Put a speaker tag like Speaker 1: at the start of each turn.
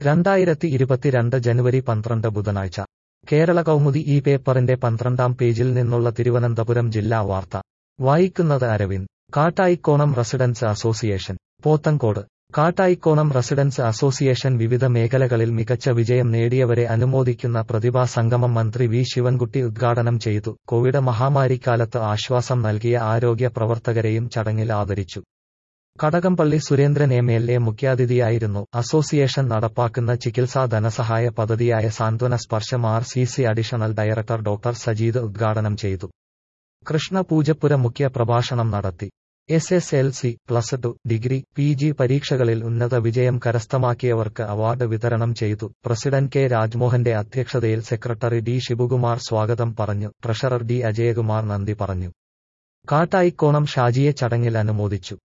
Speaker 1: രണ്ടായിരത്തി ഇരുപത്തിരണ്ട് ജനുവരി പന്ത്രണ്ട് ബുധനാഴ്ച കേരള കൗമുദി ഈ പേപ്പറിന്റെ പന്ത്രണ്ടാം പേജിൽ നിന്നുള്ള തിരുവനന്തപുരം ജില്ലാ വാർത്ത വായിക്കുന്നത് Aravind Kattayikonam residents association Pothencode Kattayikonam residents association വിവിധ മേഖലകളിൽ മികച്ച വിജയം നേടിയവരെ അനുമോദിക്കുന്ന പ്രതിഭാ സംഗമം മന്ത്രി വി ശിവൻകുട്ടി ഉദ്ഘാടനം ചെയ്തു കോവിഡ് മഹാമാരിക്കാലത്ത് ആശ്വാസം നൽകിയ ആരോഗ്യ പ്രവർത്തകരെയും ചടങ്ങിൽ ആദരിച്ചു Kadakampally Surendran M L A മുഖ്യാതിഥിയായിരുന്നു അസോസിയേഷൻ നടപ്പാക്കുന്ന ചികിത്സാ ധനസഹായ പദ്ധതിയായ Santhwana Sparsham R C C additional director doctor Sajeed ഉദ്ഘാടനം ചെയ്തു കൃഷ്ണ പൂജപ്പുര മുഖ്യ പ്രഭാഷണം നടത്തി S S L C plus two degree P G പരീക്ഷകളിൽ ഉന്നത വിജയം കരസ്ഥമാക്കിയവർക്ക് അവാർഡ് വിതരണം ചെയ്തു പ്രസിഡന്റ് കെ രാജ്മോഹന്റെ അധ്യക്ഷതയിൽ സെക്രട്ടറി ഡി ശിവകുമാർ സ്വാഗതം പറഞ്ഞു ട്രഷറർ ഡി അജയകുമാർ നന്ദി പറഞ്ഞു കാട്ടായിക്കോണം ഷാജിയെ ചടങ്ങിൽ അനുമോദിച്ചു